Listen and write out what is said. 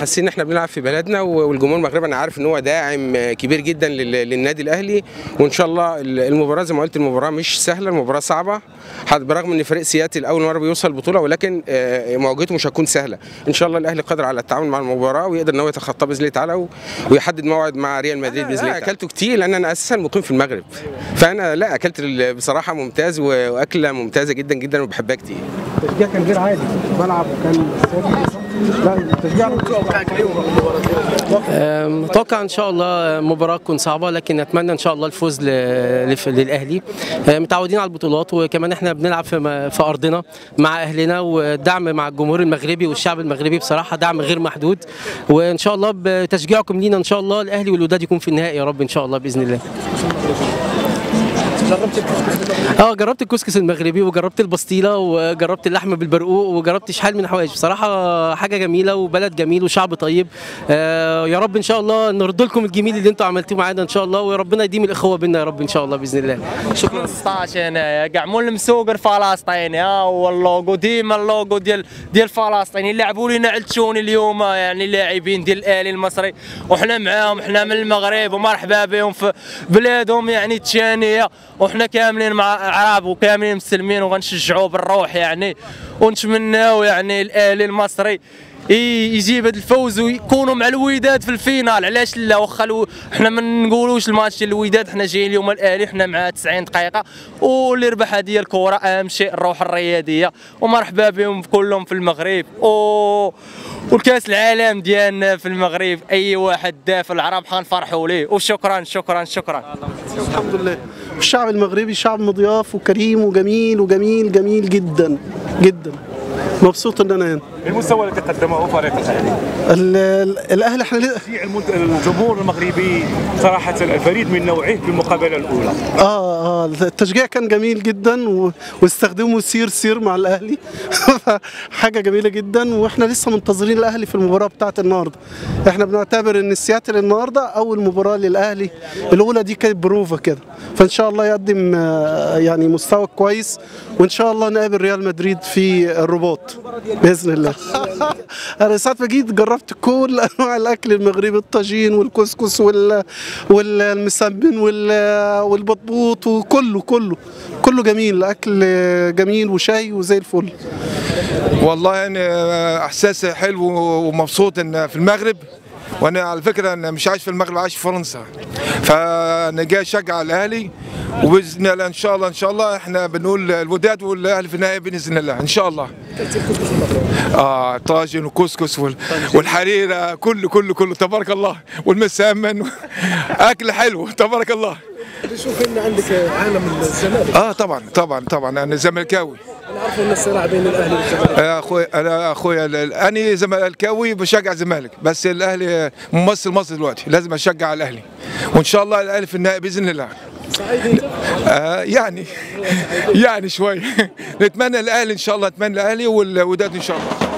حاسين ان احنا بنلعب في بلدنا والجمهور المغربي انا عارف ان هو داعم كبير جدا لل- للنادي الاهلي وان شاء الله المباراه زي ما قلت المباراه مش سهله المباراه صعبه حد- برغم ان فريق سياتل اول مره بيوصل البطوله ولكن آه، مواجهته مش هتكون سهله ان شاء الله الاهلي قادر على التعامل مع المباراه ويقدر ان هو يتخطى باذن الله تعالى و- ويحدد موعد مع ريال مدريد باذن الله اكلته كتير لان انا اساسا مقيم في المغرب فانا لا اكلت ال- بصراحه ممتاز و- واكله ممتازه جدا جدا وبحبها كتير التشجيع كان غير عادي الملعب كان لا التشجيع أم، اتوقع ان شاء الله مباراه تكون صعبه لكن اتمنى ان شاء الله الفوز ل- لف- للاهلي أم، متعودين على البطولات وكمان احنا بنلعب في م- في ارضنا مع اهلنا والدعم مع الجمهور المغربي والشعب المغربي بصراحه دعم غير محدود وان شاء الله بتشجيعكم لينا ان شاء الله الاهلي والوداد يكون في النهائي يا رب ان شاء الله باذن الله اه جربت الكسكس المغربي وجربت البسطيله وجربت اللحمه بالبرقوق وجربت شحال من حوايج بصراحه حاجه جميله وبلد جميل وشعب طيب آه يا رب ان شاء الله نرد لكم الجميل اللي انتم عملتوه معانا ان شاء الله وربنا يديم الاخوه بينا يا رب ان شاء الله باذن الله شكرا 15 هنايا كاع مول المسوق الفلسطيني ها هو اللوغو ديما اللوغو ديال ديال فلسطين يلعبوا لنا علتشوني اليوم يعني لاعبين ديال الاهلي المصري وحنا معاهم حنا من المغرب ومرحبا بهم في بلادهم يعني التشانيه وحنا كاملين مع عرب وكاملين مسلمين وغنشجعوا بالروح يعني ونتمناو يعني الاهلي المصري ي- يجيب هذا الفوز ويكونوا مع الوداد في الفينال علاش لا واخا الو- حنا ما نقولوش الماتش ديال الوداد حنا جايين اليوم الاهلي حنا مع 90 دقيقه واللي ربح هذه الكره اهم شيء الروح الرياضيه ومرحبا بهم كلهم في المغرب و والكاس العالم ديالنا في المغرب اي واحد دافع العرب حنفرحوا ليه وشكرا شكرا شكرا الحمد لله الشعب المغربي شعب مضياف وكريم وجميل وجميل جميل جدا جدا مبسوط ان انا هنا المستوى اللي تقدمه فريق الاهلي ال- ال- الاهلي احنا ليه- في المنت- الجمهور المغربي صراحه فريد من نوعه في المقابله الاولى اه اه التشجيع كان جميل جدا و... واستخدموا سير سير مع الاهلي حاجه جميله جدا واحنا لسه منتظرين الاهلي في المباراه بتاعه النهارده احنا بنعتبر ان سياتل النهارده اول مباراه للاهلي الاولى دي كانت بروفه كده فان شاء الله يقدم آه، يعني مستوى كويس وان شاء الله نقابل ريال مدريد في الرباط باذن الله انا ساعه ما جيت جربت كل انواع الاكل المغربي الطاجين والكسكس وال والمسمن وال والبطبوط وكله كله كله جميل اكل جميل وشاي وزي الفل والله يعني احساس حلو ومبسوط ان في المغرب وانا على فكره انا مش عايش في المغرب عايش في فرنسا فانا جاي اشجع الاهلي وباذن الله ان شاء الله ان شاء الله احنا بنقول الوداد والاهلي في النهايه باذن الله ان شاء الله اه طاجن وكسكس وال- والحريره كله كله كله تبارك الله والمسمن اكل حلو تبارك الله شوف ان عندك عالم الزمالك اه طبعا طبعا طبعا انا زملكاوي انا عارف ان الصراع بين الاهلي والزمالك يا اخوي انا اخويا ال- انا زملكاوي بشجع الزمالك بس الاهلي ممثل مصر دلوقتي لازم اشجع الاهلي وان شاء الله الاهلي في النهائي باذن الله سعيد انت آه يعني يعني شوي نتمنى الاهلي ان شاء الله نتمنى الاهلي والوداد ان شاء الله